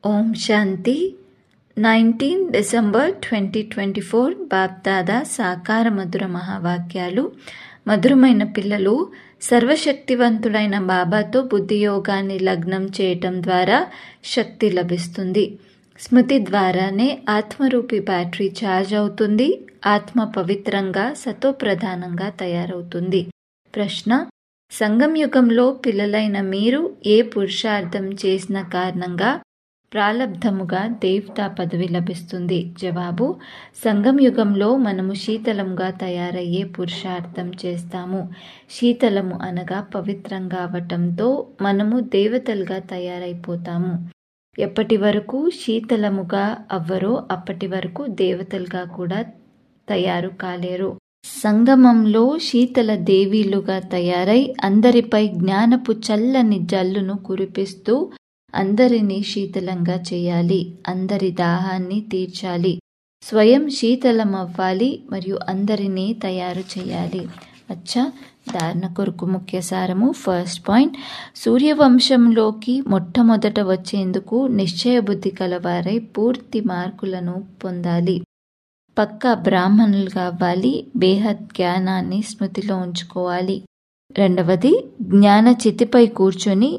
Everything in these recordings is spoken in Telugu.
ఓం Shanti nineteen December twenty twenty four Bapdada సాకార మధుర మహావాక్యాలు మధురమైన పిల్లలు సర్వశక్తివంతుడైన బాబాతో బుద్ధి యోగాన్ని లగ్నం చేయటం ద్వారా శక్తి లభిస్తుంది స్మృతి ద్వారానే ఆత్మరూపి బ్యాటరీ ఛార్జ్ అవుతుంది ఆత్మ పవిత్రంగా సతోప్రధానంగా తయారవుతుంది ప్రశ్న సంగం యుగంలో పిల్లలైన మీరు ఏ పురుషార్థం చేసిన కారణంగా ప్రాలబ్ధముగా దేవతా పదవి లభిస్తుంది జవాబు సంగం యుగంలో మనము శీతలంగా తయారయ్యే పురుషార్థం చేస్తాము శీతలము అనగా పవిత్రంగా అవటంతో మనము దేవతలుగా తయారైపోతాము ఎప్పటి వరకు శీతలముగా అవ్వరో అప్పటి వరకు దేవతలుగా కూడా తయారు కాలేరు సంగమంలో శీతల దేవీలుగా తయారై అందరిపై జ్ఞానపు చల్లని జల్లును కురిపిస్తూ అందరినీ శీతలంగా చేయాలి అందరి దాహాన్ని తీర్చాలి స్వయం శీతలమవ్వాలి మరియు అందరినీ తయారు చేయాలి అచ్చా ధారణ కొరకు ముఖ్య సారము ఫస్ట్ పాయింట్ సూర్యవంశంలోకి మొట్టమొదట వచ్చేందుకు నిశ్చయ బుద్ధి కలవారై పూర్తి మార్కులను పొందాలి పక్కా బ్రాహ్మణులుగా అవ్వాలి బేహద్ జ్ఞానాన్ని స్మృతిలో ఉంచుకోవాలి రెండవది జ్ఞాన చితిపై కూర్చొని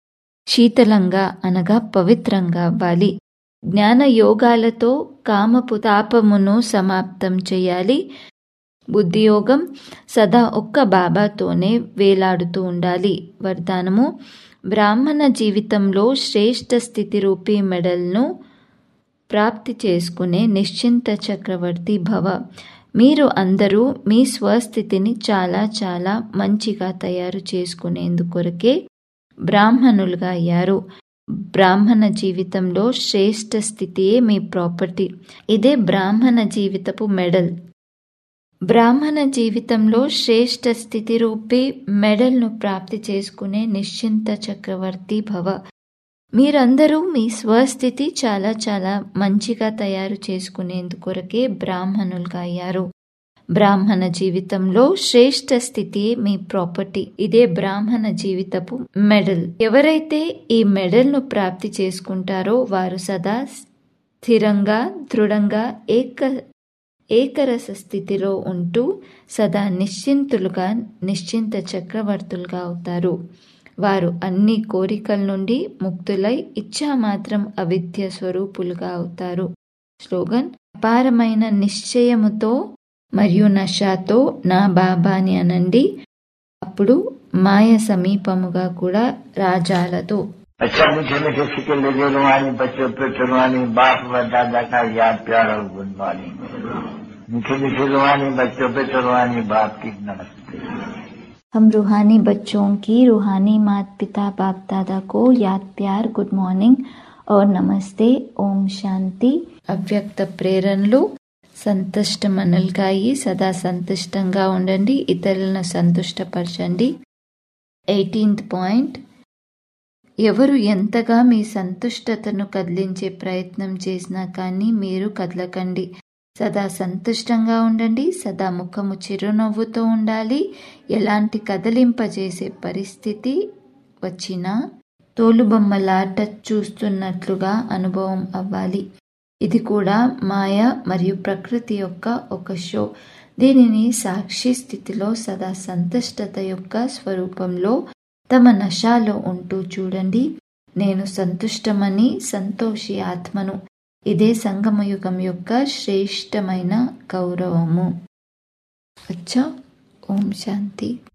శీతలంగా అనగా పవిత్రంగా అవ్వాలి జ్ఞాన యోగాలతో కామపు తాపమును సమాప్తం చేయాలి బుద్ధియోగం సదా ఒక్క బాబాతోనే వేలాడుతూ ఉండాలి వరదానము బ్రాహ్మణ జీవితంలో శ్రేష్ఠ స్థితి రూపీ మెడల్ను ప్రాప్తి చేసుకునే నిశ్చింత చక్రవర్తి భవ మీరు అందరూ మీ స్వస్థితిని చాలా చాలా మంచిగా తయారు చేసుకునేందుకొరకే బ్రాహ్మణులుగా అయ్యారు బ్రాహ్మణ జీవితంలో శ్రేష్ఠ స్థితియే మీ ప్రాపర్టీ ఇదే బ్రాహ్మణ జీవితపు మెడల్ బ్రాహ్మణ జీవితంలో శ్రేష్ఠ స్థితి రూపే మెడల్ను ప్రాప్తి చేసుకునే నిశ్చింత చక్రవర్తి భవ మీరందరూ మీ స్వస్థితి చాలా చాలా మంచిగా తయారు చేసుకునేందుకొరకే బ్రాహ్మణులుగా అయ్యారు బ్రాహ్మణ జీవితంలో శ్రేష్ఠ స్థితి మీ ప్రాపర్టీ ఇదే బ్రాహ్మణ జీవితపు మెడల్ ఎవరైతే ఈ మెడల్ను ప్రాప్తి చేసుకుంటారో వారు సదా స్థిరంగా దృఢంగా ఏక ఏకరస స్థితిలో ఉంటూ సదా నిశ్చింతులుగా నిశ్చింత చక్రవర్తులుగా అవుతారు వారు అన్ని కోరికల నుండి ముక్తులై ఇచ్చా మాత్రం అవిద్య స్వరూపులుగా అవుతారు స్లోగన్ అపారమైన నిశ్చయముతో మరియు నషాతో నా బాబాని అనండి అప్పుడు మాయ సమీపముగా కూడా రాజాలతో अच्छा मीठे मीठे सिक्के लगे रुहानी बच्चों पे चुनवानी बाप व दादा का याद प्यार और गुड मॉर्निंग मीठे मीठे रुहानी बच्चों पे चुनवानी बाप की नमस्ते हम रूहानी बच्चों की रूहानी माता पिता बाप दादा को याद प्यार गुड మార్నింగ్ और నమస్తే ఓం శాంతి అవ్యక్త ప్రేరణలు సంతుష్ట మనలుగా అయ్యి సదా సంతుష్టంగా ఉండండి ఇతరులను సంతుష్టపరచండి ఎయిటీన్త్ పాయింట్ ఎవరు ఎంతగా మీ సంతుష్టతను కదిలించే ప్రయత్నం చేసినా కానీ మీరు కదలకండి సదా సంతుష్టంగా ఉండండి సదా ముఖము చిరునవ్వుతో ఉండాలి ఎలాంటి కదిలింపజేసే పరిస్థితి వచ్చినా తోలుబొమ్మలాట చూస్తున్నట్లుగా అనుభవం అవ్వాలి ఇది కూడా మాయ మరియు ప్రకృతి యొక్క ఒక షో దీనిని సాక్షి స్థితిలో సదా సంతుష్టత యొక్క స్వరూపంలో తమ నశాలో ఉంటూ చూడండి నేను సంతుష్టమని సంతోషి ఆత్మను ఇదే సంగమయుగం యొక్క శ్రేష్టమైన గౌరవము అచ్చా ఓం శాంతి